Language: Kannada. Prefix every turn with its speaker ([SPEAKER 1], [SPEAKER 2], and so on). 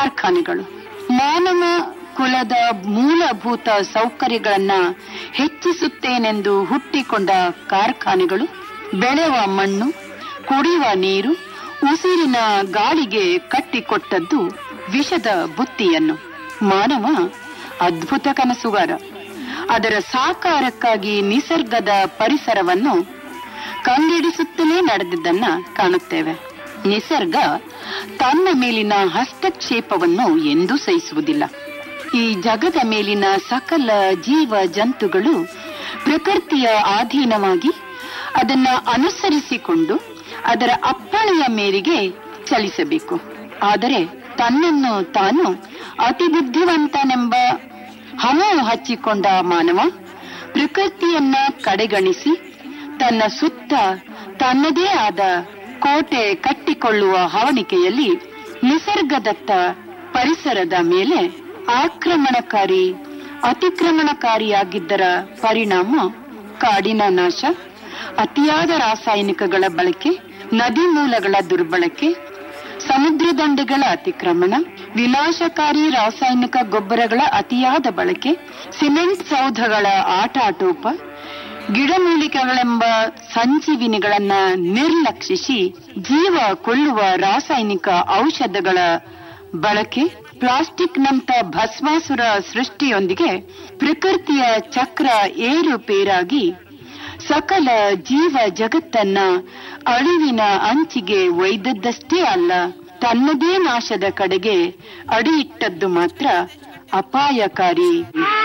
[SPEAKER 1] ಕಾರ್ಖಾನೆಗಳು ಮಾನವ ಕುಲದ ಮೂಲಭೂತ ಸೌಕರ್ಯಗಳನ್ನ ಹೆಚ್ಚಿಸುತ್ತೇನೆಂದು ಹುಟ್ಟಿಕೊಂಡ ಕಾರ್ಖಾನೆಗಳು ಬೆಳೆಯುವ ಮಣ್ಣು ಕುಡಿಯುವ ನೀರು ಉಸಿರಿನ ಗಾಳಿಗೆ ಕಟ್ಟಿಕೊಟ್ಟದ್ದು ವಿಷದ ಬುತ್ತಿಯನ್ನು ಮಾನವ ಅದ್ಭುತ ಕನಸುಗಾರ ಅದರ ಸಾಕಾರಕ್ಕಾಗಿ ನಿಸರ್ಗದ ಪರಿಸರವನ್ನು ಕಂಗೆಡಿಸುತ್ತಲೇ ನಡೆದಿದ್ದನ್ನ ಕಾಣುತ್ತೇವೆ ನಿಸರ್ಗ ತನ್ನ ಮೇಲಿನ ಹಸ್ತಕ್ಷೇಪವನ್ನು ಎಂದೂ ಸಹಿಸುವುದಿಲ್ಲ ಈ ಜಗದ ಮೇಲಿನ ಸಕಲ ಜೀವ ಜಂತುಗಳು ಪ್ರಕೃತಿಯ ಅಧೀನವಾಗಿ ಅದನ್ನ ಅನುಸರಿಸಿಕೊಂಡು ಅದರ ಅಪ್ಪಣೆಯ ಮೇರೆಗೆ ಚಲಿಸಬೇಕು ಆದರೆ ತನ್ನನ್ನು ತಾನು ಅತಿ ಬುದ್ಧಿವಂತನೆಂಬ ಹಮು ಹಚ್ಚಿಕೊಂಡ ಮಾನವ ಪ್ರಕೃತಿಯನ್ನ ಕಡೆಗಣಿಸಿ ತನ್ನ ಸುತ್ತ ತನ್ನದೇ ಆದ ಕೋಟೆ ಕಟ್ಟಿಕೊಳ್ಳುವ ಹವಣಿಕೆಯಲ್ಲಿ ನಿಸರ್ಗದತ್ತ ಪರಿಸರದ ಮೇಲೆ ಆಕ್ರಮಣಕಾರಿ ಅತಿಕ್ರಮಣಕಾರಿಯಾಗಿದ್ದರ ಪರಿಣಾಮ ಕಾಡಿನ ನಾಶ ಅತಿಯಾದ ರಾಸಾಯನಿಕಗಳ ಬಳಕೆ ನದಿ ಮೂಲಗಳ ದುರ್ಬಳಕೆ ಸಮುದ್ರ ದಂಡೆಗಳ ಅತಿಕ್ರಮಣ ವಿನಾಶಕಾರಿ ರಾಸಾಯನಿಕ ಗೊಬ್ಬರಗಳ ಅತಿಯಾದ ಬಳಕೆ ಸಿಮೆಂಟ್ ಸೌಧಗಳ ಆಟಾಟೋಪ ಗಿಡಮೂಲಿಕೆಗಳೆಂಬ ಸಂಜೀವಿನಿಗಳನ್ನ ನಿರ್ಲಕ್ಷಿಸಿ ಜೀವ ಕೊಲ್ಲುವ ರಾಸಾಯನಿಕ ಔಷಧಗಳ ಬಳಕೆ ಪ್ಲಾಸ್ಟಿಕ್ನಂತ ಭಸ್ಮಾಸುರ ಸೃಷ್ಟಿಯೊಂದಿಗೆ ಪ್ರಕೃತಿಯ ಚಕ್ರ ಏರುಪೇರಾಗಿ ಸಕಲ ಜೀವ ಜಗತ್ತನ್ನ ಅಳಿವಿನ ಅಂಚಿಗೆ ಒಯ್ದದ್ದಷ್ಟೇ ಅಲ್ಲ ತನ್ನದೇ ನಾಶದ ಕಡೆಗೆ ಅಡಿಯಿಟ್ಟದ್ದು ಮಾತ್ರ ಅಪಾಯಕಾರಿ